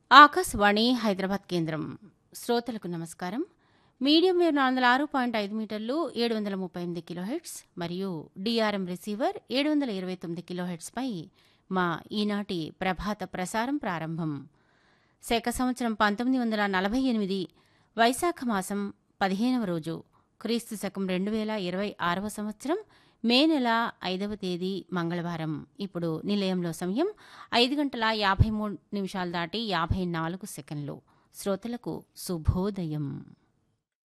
ఆకాశవాణి హైదరాబాద్ కేంద్రం శ్రోతలకు నమస్కారం మీడియం వేవ్ నాలుగు వందల ఆరు పాయింట్ ఐదు మీటర్లు ఏడు వందల ముప్పై ఎనిమిది కిలోహెట్స్ మరియు డిఆర్ఎం రిసీవర్ ఏడు వందల ఇరవై తొమ్మిది కిలోహెట్స్పై మా ఈనాటి ప్రభాత ప్రసారం ప్రారంభం శక సంవత్సరం పంతొమ్మిది వందల నలభై ఎనిమిది వైశాఖ మాసం పదిహేనవ రోజు క్రీస్తు శకం రెండు వేల ఇరవై ఆరవ సంవత్సరం మే నెల ఐదవ తేదీ మంగళవారం ఇప్పుడు నిలయంలో సమయం ఐదు గంటల యాభై మూడు నిమిషాలు దాటి యాభై నాలుగు సెకండ్లు శ్రోతలకు శుభోదయం